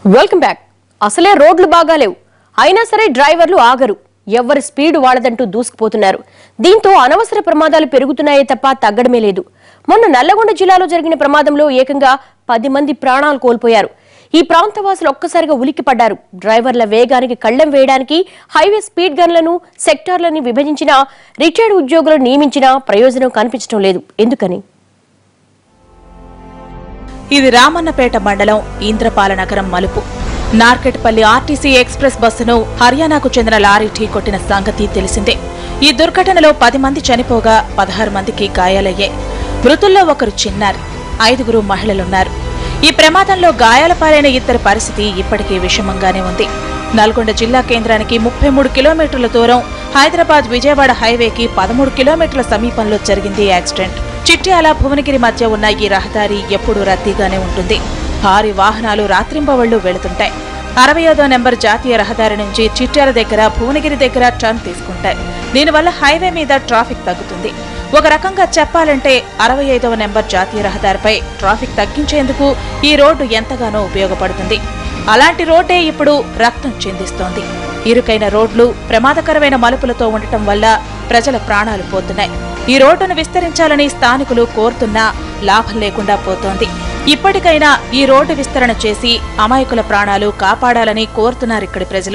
welcome back అసలే రోడ్లు బాగాలేవు అయినా సరే డ్రైవర్లు ఆగరు ఎవరి స్పీడ్ వాళ్ళదంటూ దూసుకుపోతున్నారు దీంతో అనవసర ప్రమాదాలు పెరుగుతున్నాయే తప్ప తగ్గడమే లేదు మొన్న నల్లగొండ జిల్లాలో జరిగిన ప్రమాదంలో ఏకంగా పది మంది ప్రాణాలు కోల్పోయారు ఈ ప్రాంతవాసులు ఒక్కసారిగా ఉలిక్కిపడ్డారు డ్రైవర్ల వేగానికి కళ్లెం వేయడానికి హైవే స్పీడ్ గన్లను సెక్టార్లని విభజించినా రిటైర్డ్ ఉద్యోగులను నియమించినా ప్రయోజనం కనిపించడం లేదు ఎందుకని ఇది రామన్నపేట మండలం ఇంద్రపాల నగరం మలుపు నార్కెట్పల్లి ఆర్టీసీ ఎక్స్ప్రెస్ బస్సును హర్యానాకు చెందిన లారీ ఢీకొట్టిన సంగతి తెలిసిందే ఈ దుర్ఘటనలో పది మంది చనిపోగా పదహారు మందికి గాయాలయ్యాయి మృతుల్లో ఒకరు చిన్నారి ఐదుగురు మహిళలున్నారు ఈ ప్రమాదంలో గాయాల పాలైన ఇద్దరి పరిస్థితి ఇప్పటికీ విషమంగానే ఉంది నల్గొండ జిల్లా కేంద్రానికి ముప్పై మూడు కిలోమీటర్ల దూరం హైదరాబాద్ విజయవాడ హైవేకి పదమూడు కిలోమీటర్ల సమీపంలో జరిగింది ఈ యాక్సిడెంట్ చిట్యాల భువనగిరి మధ్య ఉన్న ఈ రహదారి ఎప్పుడూ రద్దీగానే ఉంటుంది భారీ వాహనాలు రాత్రింబవళ్లు వెళుతుంటాయి అరవై ఐదో నెంబర్ జాతీయ రహదారి నుంచి చిట్యాల దగ్గర భువనగిరి దగ్గర టర్న్ తీసుకుంటాయి దీనివల్ల హైవే మీద ట్రాఫిక్ తగ్గుతుంది ఒక రకంగా చెప్పాలంటే అరవై ఐదవ నెంబర్ జాతీయ రహదారిపై ట్రాఫిక్ తగ్గించేందుకు ఈ రోడ్డు ఎంతగానో ఉపయోగపడుతుంది అలాంటి రోడ్డే ఇప్పుడు రక్తం చిందిస్తోంది ఇరుకైన రోడ్లు ప్రమాదకరమైన మలుపులతో ఉండటం వల్ల ప్రజల ప్రాణాలు పోతున్నాయి ఈ రోడ్డును విస్తరించాలని స్థానికులు కోరుతున్నా లాభం లేకుండా పోతోంది ఇప్పటికైనా ఈ రోడ్డు విస్తరణ చేసి అమాయకుల ప్రాణాలు కాపాడాలని కోరుతున్నారు ఇక్కడి ప్రజలు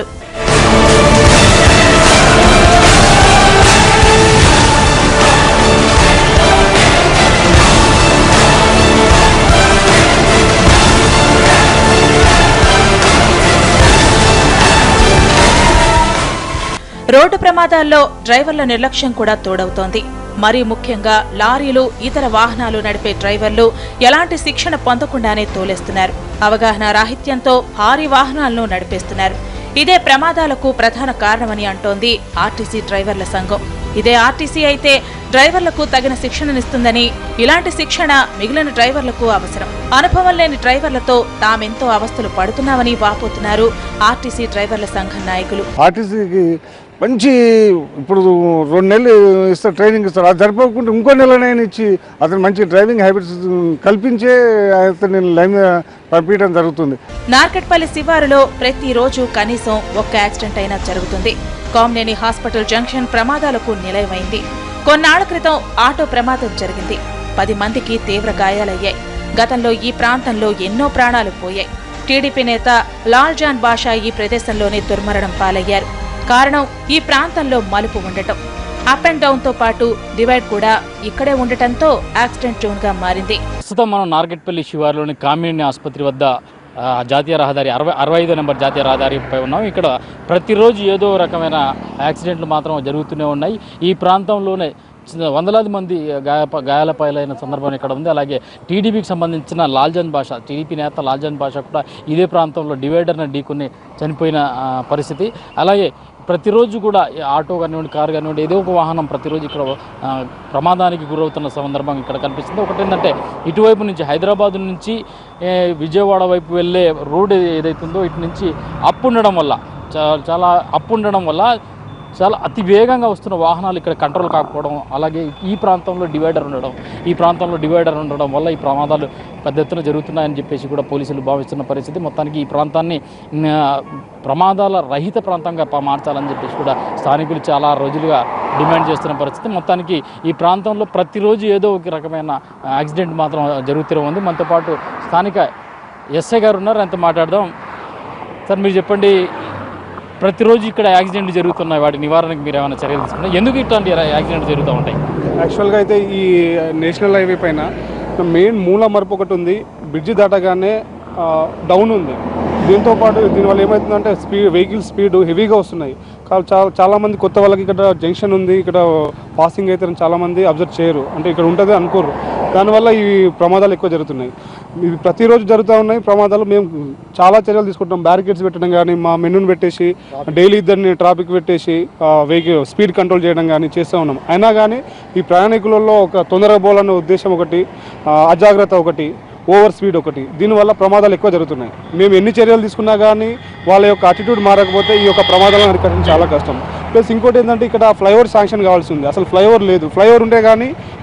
రోడ్డు ప్రమాదాల్లో డ్రైవర్ల నిర్లక్ష్యం కూడా తోడవుతోంది మరీ ముఖ్యంగా లారీలు ఇతర వాహనాలు నడిపే డ్రైవర్లు ఎలాంటి శిక్షణ పొందకుండానే తోలేస్తున్నారు అవగాహన రాహిత్యంతో భారీ వాహనాలను నడిపేస్తున్నారు ఇదే ప్రమాదాలకు ప్రధాన కారణమని అంటోంది ఆర్టీసీ డ్రైవర్ల సంఘం ఇదే ఆర్టీసీ అయితే డ్రైవర్లకు తగిన శిక్షణనిస్తుందని ఇలాంటి శిక్షణ మిగిలిన డ్రైవర్లకు అవసరం అనుభవం లేని డ్రైవర్లతో తామెంతో అవస్థలు పడుతున్నామని వాపోతున్నారు ఆర్టీసీ డ్రైవర్ల సంఘం నాయకులు ఆర్టీసీకి మంచి ఇప్పుడు రెండు నెలలు ఇస్తారు ట్రైనింగ్ ఇస్తారు అది సరిపోకుండా ఇంకో నెలనైనా ఇచ్చి అతను మంచి డ్రైవింగ్ హ్యాబిట్స్ కల్పించే అతన్ని లైన్ మీద పంపించడం జరుగుతుంది నార్కెట్పల్లి శివారులో ప్రతిరోజు కనీసం ఒక్క యాక్సిడెంట్ అయినా జరుగుతుంది కామ్నేని హాస్పిటల్ జంక్షన్ ప్రమాదాలకు నిలయమైంది కొన్నాళ్ల క్రితం ఆటో ప్రమాదం జరిగింది పది మందికి తీవ్ర గాయాలయ్యాయి గతంలో ఈ ప్రాంతంలో ఎన్నో ప్రాణాలు పోయాయి టీడీపీ నేత లాల్ జాన్ బాషా ఈ ప్రదేశంలోనే దుర్మరణం పాలయ్యారు కారణం ఈ ప్రాంతంలో మలుపు ఉండటం అప్ అండ్ డౌన్ తో పాటు డివైడ్ కూడా ఇక్కడే ఉండటంతో యాక్సిడెంట్ జోన్ గా మారింది ప్రస్తుతం మనం నార్కెట్పల్లి శివారులోని కామినేని ఆసుపత్రి వద్ద ఆ, జాతీయ రహదారి అరవై అరవై ఐదో నెంబర్ జాతీయ రహదారిపై ఉన్నాం ఇక్కడ ప్రతిరోజు ఏదో రకమైన యాక్సిడెంట్లు మాత్రం జరుగుతూనే ఉన్నాయి ఈ ప్రాంతంలోనే చిన్న- వందలాది మంది గాయ గాయాల పాలైన సందర్భం ఇక్కడ ఉంది అలాగే టీడీపీకి సంబంధించిన లాల్జన్ భాష టీడీపీ నేత లాల్జన్ భాష కూడా ఇదే ప్రాంతంలో డివైడర్ని ఢీకొని చనిపోయిన ఆ, పరిస్థితి అలాగే ప్రతిరోజు కూడా ఈ ఆటో కానివ్వండి కారు కానివ్వండి ఏదో ఒక వాహనం ప్రతిరోజు ఇక్కడ ఆ, ప్రమాదానికి గురవుతున్న సందర్భం ఇక్కడ కనిపిస్తుంది ఒకటి ఏంటంటే ఇటువైపు నుంచి హైదరాబాద్ నుంచి ఏ, విజయవాడ వైపు వెళ్ళే రోడ్ ఏదైతుందో ఇటు నుంచి అప్ ఉండడం వల్ల చా- చాలా అప్ ఉండడం వల్ల చాలా అతి వేగంగా వస్తున్న వాహనాలు ఇక్కడ కంట్రోల్ కాకపోవడం అలాగే ఈ ప్రాంతంలో డివైడర్ ఉండడం ఈ ప్రాంతంలో డివైడర్ ఉండడం వల్ల ఈ ప్రమాదాలు పెద్ద ఎత్తున జరుగుతున్నాయని చెప్పేసి కూడా పోలీసులు భావిస్తున్న పరిస్థితి మొత్తానికి ఈ ప్రాంతాన్ని మ్, ప్రమాదాల రహిత ప్రాంతంగా ప- మార్చాలని చెప్పేసి కూడా స్థానికులు చాలా రోజులుగా డిమాండ్ చేస్తున్న పరిస్థితి మొత్తానికి ఈ ప్రాంతంలో ప్రతిరోజు ఏదో ఒక రకమైన యాక్సిడెంట్ మాత్రం జరుగుతూనే ఉంది మనతో పాటు స్థానిక ఎస్ఐ గారు ఉన్నారు అంత మాట్లాడదాం సార్ మీరు చెప్పండి ప్రతిరోజు ఇక్కడ యాక్సిడెంట్ జరుగుతున్నాయి వాటి నివారణకు మీరు ఏమైనా చర్యలు తీసుకున్నారు ఎందుకు ఇట్లాంటి యాక్సిడెంట్ జరుగుతూ ఉంటాయి యాక్చువల్గా అయితే ఈ నేషనల్ హైవే పైన మెయిన్ మూల మరపు ఒకటి ఉంది బ్రిడ్జి దాటగానే ఆ, డౌన్ ఉంది దీంతో పాటు దీనివల్ల ఏమవుతుందంటే స్పీడ్ వెహికల్ స్పీడ్ హెవీగా వస్తున్నాయి కా- చాలా చాలామంది కొత్త వాళ్ళకి ఇక్కడ జంక్షన్ ఉంది ఇక్కడ పాసింగ్ అయితే చాలామంది అబ్జర్వ్ చేయరు అంటే ఇక్కడ ఉంటుంది అనుకోరు దానివల్ల ఈ ప్రమాదాలు ఎక్కువ జరుగుతున్నాయి ఇది ప్రతిరోజు జరుగుతూ ఉన్నాయి ప్రమాదాలు మేము చాలా చర్యలు తీసుకుంటాం బ్యారికేడ్స్ పెట్టడం కానీ మా మెనూని పెట్టేసి డైలీ ఇద్దరిని ట్రాఫిక్ పెట్టేసి వెహికల్ స్పీడ్ కంట్రోల్ చేయడం కానీ చేస్తూ ఉన్నాం అయినా కానీ ఈ ప్రయాణికులలో ఒక తొందరగా పోవాలన్న ఉద్దేశం ఒకటి ఆ, అజాగ్రత్త ఒకటి ఓవర్ స్పీడ్ ఒకటి దీనివల్ల ప్రమాదాలు ఎక్కువ జరుగుతున్నాయి మేము ఎన్ని చర్యలు తీసుకున్నా కానీ వాళ్ళ యొక్క అటిట్యూడ్ మారకపోతే ఈ యొక్క ప్రమాదాలను అరికట్టడం చాలా కష్టం ప్లస్ ఇంకోటి ఏంటంటే ఇక్కడ ఫ్లైఓవర్ శాంక్షన్ కావాల్సి ఉంది అసలు ఫ్లైఓవర్ లేదు ఫ్లైఓవర్ ఉంటే కానీ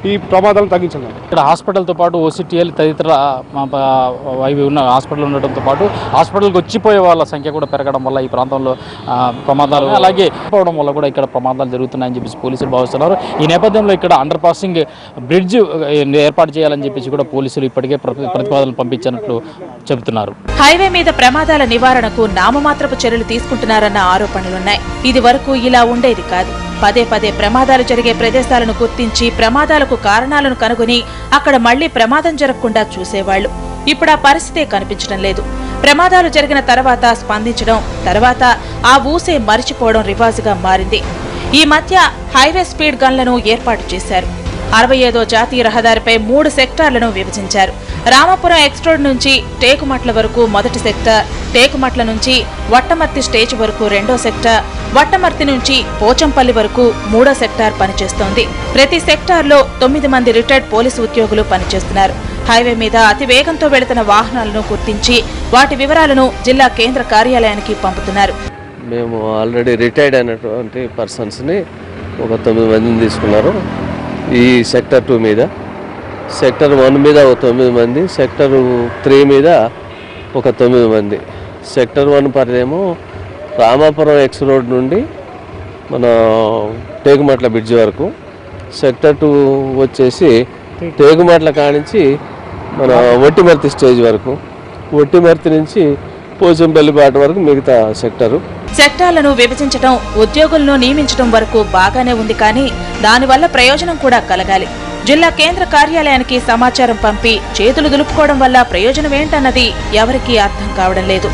ఈ ప్రమాదాలను తగ్గించాలి ఇక్కడ హాస్పిటల్తో పాటు ఓసిటిఎల్ తదితర మా ప- అవి ఉన్న హాస్పిటల్ ఉండటంతో పాటు హాస్పిటల్కి వచ్చిపోయే వాళ్ళ సంఖ్య కూడా పెరగడం వల్ల ఈ ప్రాంతంలో ఆ, ప్రమాదాలు అలాగే పోవడం వల్ల కూడా ఇక్కడ ప్రమాదాలు జరుగుతున్నాయని చెప్పేసి పోలీసులు భావిస్తున్నారు ఈ నేపథ్యంలో ఇక్కడ అండర్ పాసింగ్ బ్రిడ్జ్ ఏర్పాటు చేయాలని చెప్పేసి కూడా పోలీసులు ఇప్పటికే ప్ర- ప్రతిపాదనలు పంపించినట్లు చెబుతున్నారు హైవే మీద ప్రమాదాల నివారణకు నామమాత్రపు చర్యలు తీసుకుంటున్నారన్న ఆరోపణలున్నాయి ఇది వరకు ఇలా ఉండేది కాదు పదే పదే ప్రమాదాలు జరిగే ప్రదేశాలను గుర్తించి ప్రమాదాలకు కారణాలను కనుగొని అక్కడ మళ్లీ ప్రమాదం జరగకుండా చూసేవాళ్లు ఇప్పుడు ఆ పరిస్థితే కనిపించడం లేదు ప్రమాదాలు జరిగిన తర్వాత స్పందించడం తర్వాత ఆ ఊసే మరిచిపోవడం రివాజుగా మారింది ఈ మధ్య హైవే స్పీడ్ గన్లను ఏర్పాటు చేశారు అరవై ఐదో జాతీయ రహదారిపై మూడు సెక్టార్లను విభజించారు రామాపురం ఎక్స్ట్రోడ్ నుంచి టేకుమట్ల వరకు మొదటి సెక్టార్ టేకుమట్ల నుంచి వట్టమర్తి స్టేజ్ వరకు రెండో సెక్టార్ వట్టమర్తి నుంచి పోచంపల్లి వరకు మూడో సెక్టార్ పనిచేస్తోంది ప్రతి సెక్టార్లో తొమ్మిది మంది రిటైర్డ్ పోలీసు ఉద్యోగులు పనిచేస్తున్నారు హైవే మీద అతి వేగంతో వెళుతున్న వాహనాలను గుర్తించి వాటి వివరాలను జిల్లా కేంద్ర కార్యాలయానికి పంపుతున్నారు మేము ఆల్రెడీ రిటైర్డ్ అయినటువంటి పర్సన్స్ని ఒక తొమ్మిది మందిని తీసుకున్నారు ఈ సెక్టర్ టూ మీద సెక్టర్ వన్ మీద ఒక తొమ్మిది మంది సెక్టర్ త్రీ మీద ఒక తొమ్మిది మంది సెక్టర్ వన్ పరిధేమో రామాపురం ఎక్స్ రోడ్ నుండి మన టేకుమట్ల బ్రిడ్జ్ వరకు సెక్టర్ టూ వచ్చేసి టేకుమట్ల కానించి మన ఒట్టిమర్తి స్టేజ్ వరకు ఒట్టిమర్తి నుంచి పోచంపల్లి బాట వరకు మిగతా సెక్టరు సెక్టార్లను విభజించడం ఉద్యోగులను నియమించడం వరకు బాగానే ఉంది కానీ దానివల్ల ప్రయోజనం కూడా కలగాలి జిల్లా కేంద్ర కార్యాలయానికి సమాచారం పంపి చేతులు దులుపుకోవడం వల్ల ప్రయోజనం ఏంటన్నది ఎవరికీ అర్థం కావడం లేదు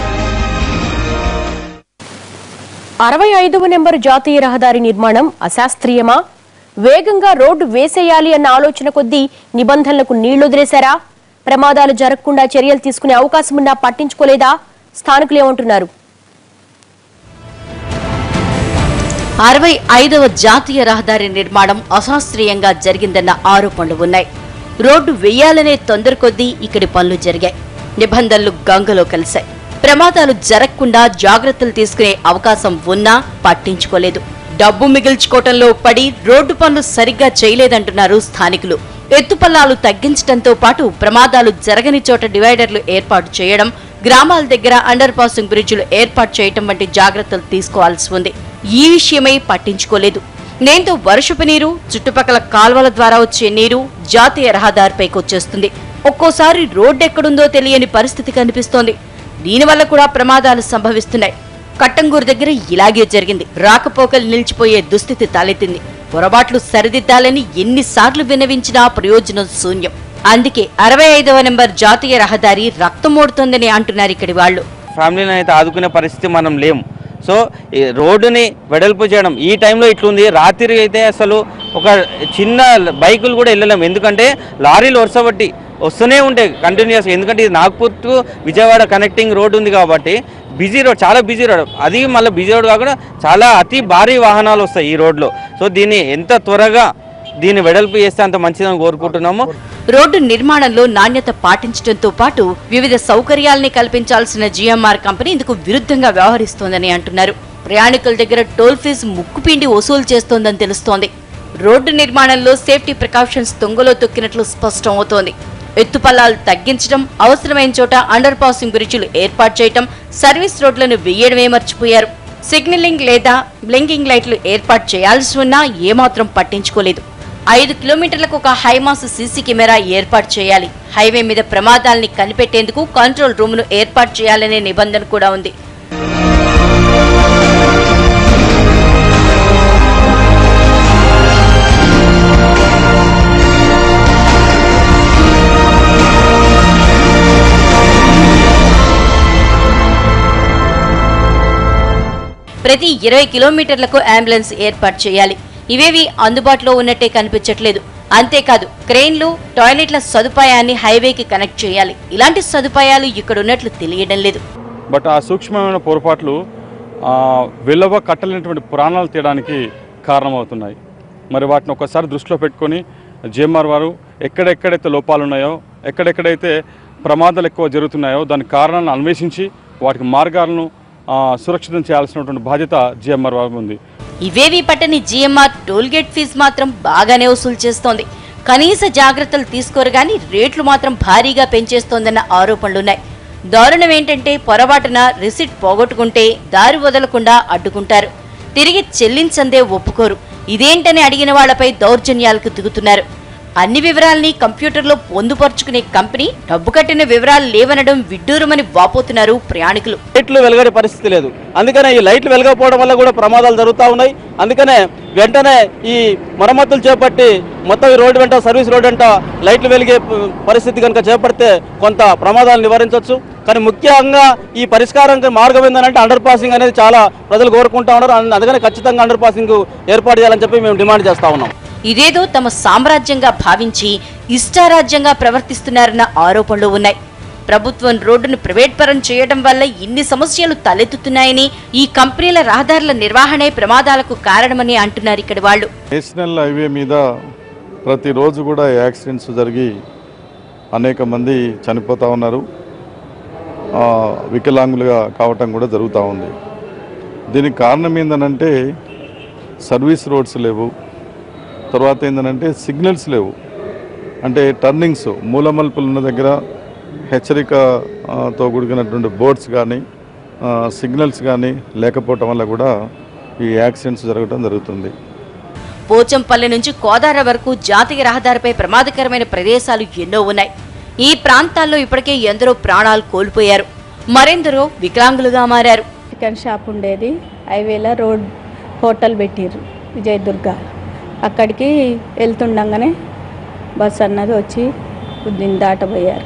అరవై ఐదవ నెంబరు జాతీయ రహదారి నిర్మాణం అశాస్త్రీయమా వేగంగా రోడ్డు వేసేయాలి అన్న ఆలోచన కొద్దీ నిబంధనలకు నీళ్లొదిలేశారా ప్రమాదాలు జరగకుండా చర్యలు తీసుకునే అవకాశం ఉన్నా పట్టించుకోలేదా స్థానికులు ఏమంటున్నారు అరవై ఐదవ జాతీయ రహదారి నిర్మాణం అశాస్త్రీయంగా జరిగిందన్న ఆరోపణలు ఉన్నాయి రోడ్డు వేయాలనే తొందర కొద్దీ ఇక్కడి పనులు జరిగాయి నిబంధనలు గంగలో కలిశాయి ప్రమాదాలు జరగకుండా జాగ్రత్తలు తీసుకునే అవకాశం ఉన్నా పట్టించుకోలేదు డబ్బు మిగిల్చుకోవటంలో పడి రోడ్డు పనులు సరిగ్గా చేయలేదంటున్నారు స్థానికులు ఎత్తుపల్లాలు తగ్గించడంతో పాటు ప్రమాదాలు జరగని చోట డివైడర్లు ఏర్పాటు చేయడం గ్రామాల దగ్గర అండర్ పాసింగ్ బ్రిడ్జిలు ఏర్పాటు చేయటం వంటి జాగ్రత్తలు తీసుకోవాల్సి ఉంది ఈ విషయమై పట్టించుకోలేదు దీంతో వర్షపు నీరు చుట్టుపక్కల కాల్వల ద్వారా వచ్చే నీరు జాతీయ రహదారిపైకి వచ్చేస్తుంది ఒక్కోసారి రోడ్డెక్కడుందో తెలియని పరిస్థితి కనిపిస్తోంది దీనివల్ల కూడా ప్రమాదాలు సంభవిస్తున్నాయి కట్టంగూరు దగ్గర ఇలాగే జరిగింది రాకపోకలు నిలిచిపోయే దుస్థితి తలెత్తింది పొరపాట్లు సరిదిద్దాలని ఎన్నిసార్లు విన్నవించినా ప్రయోజనం శూన్యం అందుకే అరవై ఐదవ నెంబర్ జాతీయ రహదారి రక్తమోడుతోందని అంటున్నారు ఇక్కడి వాళ్ళు ఫ్యామిలీని అయితే ఆదుకునే పరిస్థితి మనం లేము సో ఈ రోడ్డుని వెడల్పు చేయడం ఈ టైంలో ఇట్లుంది రాత్రి అయితే అసలు ఒక చిన్న బైకులు కూడా వెళ్ళలేము ఎందుకంటే లారీలు వరుసబట్టి వస్తూనే ఉంటాయి కంటిన్యూస్ ఎందుకంటే ఇది Nagpur to Vijayawada connecting road ఉంది కాబట్టి బిజీ రోడ్ చాలా బిజీ రోడ్ అది మళ్ళీ బిజీ రోడ్ కాకుండా చాలా అతి భారీ వాహనాలు వస్తాయి ఈ రోడ్లో సో దీన్ని ఎంత త్వరగా దీన్ని వెడల్పు చేస్తే అంత మంచిదని కోరుకుంటున్నాము రోడ్డు నిర్మాణంలో నాణ్యత పాటించడంతో పాటు వివిధ సౌకర్యాల్ని కల్పించాల్సిన జీఎంఆర్ కంపెనీ ఇందుకు విరుద్ధంగా వ్యవహరిస్తోందని అంటున్నారు ప్రయాణికుల దగ్గర టోల్ ఫీజు ముక్కుపిండి వసూలు చేస్తోందని తెలుస్తోంది రోడ్డు నిర్మాణంలో సేఫ్టీ ప్రికాషన్స్ తొంగలో తొక్కినట్లు స్పష్టం అవుతోంది ఎత్తుపల్లాలు తగ్గించడం అవసరమైన చోట అండర్ పాసింగ్ బ్రిడ్జిలు ఏర్పాటు చేయటం సర్వీస్ రోడ్లను వెయ్యడమే మర్చిపోయారు సిగ్నలింగ్ లేదా బ్లింకింగ్ లైట్లు ఏర్పాటు చేయాల్సి ఉన్నా ఏమాత్రం పట్టించుకోలేదు ఐదు కిలోమీటర్లకు ఒక హైమాస్ సీసీ కెమెరా ఏర్పాటు చేయాలి హైవే మీద ప్రమాదాల్ని కనిపెట్టేందుకు కంట్రోల్ రూమ్ ను ఏర్పాటు చేయాలనే నిబంధన కూడా ఉంది ప్రతి ఇరవై కిలోమీటర్లకు అంబులెన్స్ ఏర్పాటు చేయాలి ఇవేవి అందుబాటులో ఉన్నట్టే కనిపించట్లేదు అంతేకాదు క్రెయిన్లు టాయిలెట్ల సదుపాయాన్ని హైవేకి కనెక్ట్ చేయాలి ఇలాంటి సదుపాయాలు ఇక్కడ ఉన్నట్లు తెలియడం లేదు బట్ ఆ సూక్ష్మమైన పొరపాట్లు ఆ, విలువ కట్టలేనటువంటి ప్రాణాలు తీయడానికి కారణమవుతున్నాయి మరి వాటిని ఒకసారి దృష్టిలో పెట్టుకొని జిఎంఆర్ వారు ఎక్కడెక్కడైతే లోపాలు ఉన్నాయో ఎక్కడెక్కడైతే ప్రమాదాలు ఎక్కువ జరుగుతున్నాయో దాని కారణాలను అన్వేషించి వాటికి మార్గాలను ఆ, సురక్షితం చేయాల్సినటువంటి బాధ్యత జిఎంఆర్ వారికి ఉంది ఇవేవీ పట్టని జీఎంఆర్ టోల్గేట్ ఫీజు మాత్రం బాగానే వసూలు చేస్తోంది కనీస జాగ్రత్తలు తీసుకోరు గాని రేట్లు మాత్రం భారీగా పెంచేస్తోందన్న ఆరోపణలున్నాయి దారుణం ఏంటంటే పొరపాటున రిసిట్ పోగొట్టుకుంటే దారి వదలకుండా అడ్డుకుంటారు తిరిగి చెల్లించందే ఒప్పుకోరు ఇదేంటని అడిగిన వాళ్లపై దౌర్జన్యాలకు దిగుతున్నారు అన్ని వివరాల్ని కంప్యూటర్లో పొందుపరుచుకునే కంపెనీ డబ్బు కట్టిన వివరాలు లేవనడం విడ్డూరమని వాపోతున్నారు ప్రయాణికులు లైట్లు వెలగడే పరిస్థితి లేదు అందుకనే ఈ లైట్లు వెలగకపోవడం వల్ల కూడా ప్రమాదాలు జరుగుతూ ఉన్నాయి అందుకనే వెంటనే ఈ మరమ్మతులు చేపట్టి మొత్తం ఈ రోడ్డు వెంట సర్వీస్ రోడ్డు వెంట లైట్లు వెలిగే ప- పరిస్థితి కనుక చేపడితే కొంత ప్రమాదాలు నివారించవచ్చు కానీ ముఖ్యంగా ఈ పరిష్కారానికి మార్గం ఏంటంటే అండర్ పాసింగ్ అనేది చాలా ప్రజలు కోరుకుంటా ఉన్నారు అందు- అందుకని ఖచ్చితంగా అండర్ పాసింగ్ ఏర్పాటు చేయాలని చెప్పి మేము డిమాండ్ చేస్తా ఉన్నాం ఇదేదో తమ సామ్రాజ్యంగా భావించి ఇష్టారాజ్యంగా ప్రవర్తిస్తున్నారన్న ఆరోపణలు ఉన్నాయి ప్రభుత్వం రోడ్డును ప్రైవేట్ పరం చేయడం వల్ల ఇన్ని సమస్యలు తలెత్తుతున్నాయని ఈ కంపెనీల రహదారుల నిర్వహణే ప్రమాదాలకు కారణమని అంటున్నారు ఇక్కడి వాళ్ళు నేషనల్ హైవే మీద ప్రతిరోజు కూడా యాక్సిడెంట్స్ జరిగి అనేక మంది చనిపోతూ ఉన్నారు ఆ, వికలాంగులుగా కావటం కూడా జరుగుతూ ఉంది దీనికి కారణం ఏంటంటే సర్వీస్ రోడ్స్ లేవు తర్వాత ఏంటంటే సిగ్నల్స్ లేవు అంటే టర్నింగ్స్ మూలమలుపులు ఉన్న దగ్గర హెచ్చరికతో కూడుకున్నటువంటి బోర్డ్స్ కానీ సిగ్నల్స్ కానీ లేకపోవటం వల్ల కూడా ఈ యాక్సిడెంట్స్ జరగడం జరుగుతుంది పోచంపల్లి నుంచి కోదాడ వరకు జాతీయ రహదారిపై ప్రమాదకరమైన ప్రదేశాలు ఎన్నో ఉన్నాయి ఈ ప్రాంతాల్లో ఇప్పటికే ఎందరో ప్రాణాలు కోల్పోయారు మరెందరో వికలాంగులుగా మారారు చికెన్ షాప్ ఉండేది హైవేలో రోడ్ హోటల్ పెట్టిర్రు విజయదుర్గ అక్కడికి వెళ్తుండగానే బస్ అన్నది వచ్చి దీన్ని దాటబోయారు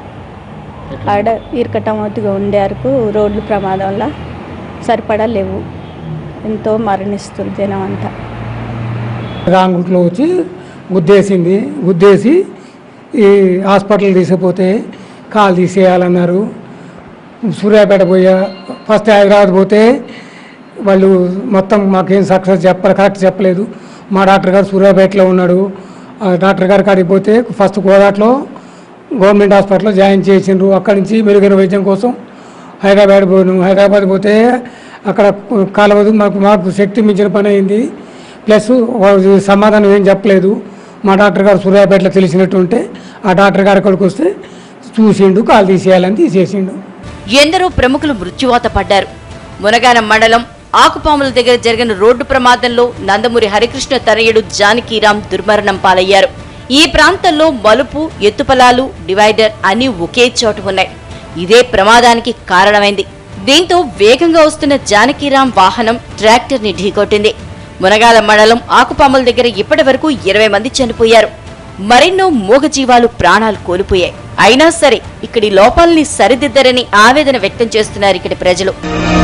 ఆడ ఇరకటమతిగా ఉండే రోడ్లు ప్రమాదం వల్ల సరిపడా లేవు ఎంతో మరణిస్తుంది జనం అంతా రాంగుంట్లో వచ్చి గుద్దేసింది గుద్దేసి ఈ హాస్పిటల్ తీసుకుపోతే కాలు తీసేయాలన్నారు సూర్యాపేట పోయా ఫస్ట్ హైదరాబాద్ పోతే వాళ్ళు మొత్తం మాకేం సక్సెస్ చెప్ప కరెక్ట్ చెప్పలేదు మా డాక్టర్ గారు సూర్యాపేటలో ఉన్నాడు ఆ డాక్టర్ గారి కాడికి పోతే ఫస్ట్ గోదాట్లో గవర్నమెంట్ హాస్పిటల్లో జాయిన్ చేసిండ్రు అక్కడి నుంచి మెరుగైన వైద్యం కోసం హైదరాబాద్ పోయాను హైదరాబాద్ పోతే అక్కడ కాలవదు మాకు మాకు శక్తి మించిన పని అయింది ప్లస్ వాళ్ళు సమాధానం ఏం చెప్పలేదు మా డాక్టర్ గారు సూర్యాపేటలో తెలిసినట్టు ఉంటే ఆ డాక్టర్ గారు అక్కడికి వస్తే చూసిండు కాలు తీసేయాలని తీసేసిండు ఎందరో ప్రముఖులు మృత్యువాత పడ్డారు మునగాన మండలం ఆకుపాముల దగ్గర జరిగిన రోడ్డు ప్రమాదంలో నందమూరి హరికృష్ణ తనయుడు జానకీరాం దుర్మరణం పాలయ్యారు ఈ ప్రాంతంలో మలుపు ఎత్తుపలాలు డివైడర్ అన్ని ఒకే చోట ఉన్నాయి ఇదే ప్రమాదానికి కారణమైంది దీంతో వేగంగా వస్తున్న జానకీరాం వాహనం ట్రాక్టర్ ని ఢీకొట్టింది మునగాల మండలం ఆకుపాముల దగ్గర ఇప్పటి వరకు ఇరవై మంది చనిపోయారు మరెన్నో మూగజీవాలు ప్రాణాలు కోల్పోయాయి అయినా సరే ఇక్కడి లోపాలని సరిదిద్దరని ఆవేదన వ్యక్తం చేస్తున్నారు ఇక్కడి ప్రజలు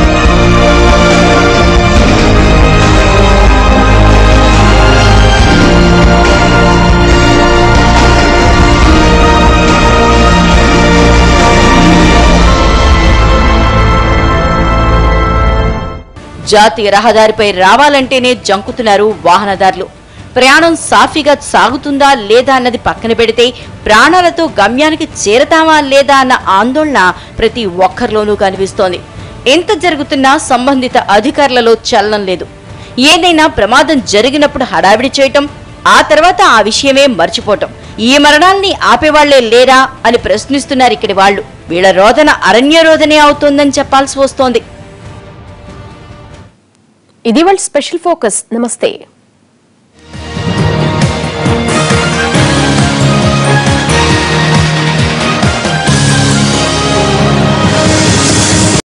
జాతీయ రహదారిపై రావాలంటేనే జంకుతున్నారు వాహనదారులు ప్రయాణం సాఫీగా సాగుతుందా లేదా అన్నది పక్కన పెడితే ప్రాణాలతో గమ్యానికి చేరతామా లేదా అన్న ఆందోళన ప్రతి ఒక్కరిలోనూ కనిపిస్తోంది ఎంత జరుగుతున్నా సంబంధిత అధికారులలో చలనం లేదు ఏదైనా ప్రమాదం జరిగినప్పుడు హడావిడి చేయటం ఆ తర్వాత ఆ విషయమే మర్చిపోవటం ఈ మరణాల్ని ఆపేవాళ్లే లేరా అని ప్రశ్నిస్తున్నారు ఇక్కడి వాళ్ళు వీళ్ళ రోదన అరణ్య రోదనే అవుతోందని చెప్పాల్సి వస్తోంది ఇది వాళ్ళ స్పెషల్ ఫోకస్ నమస్తే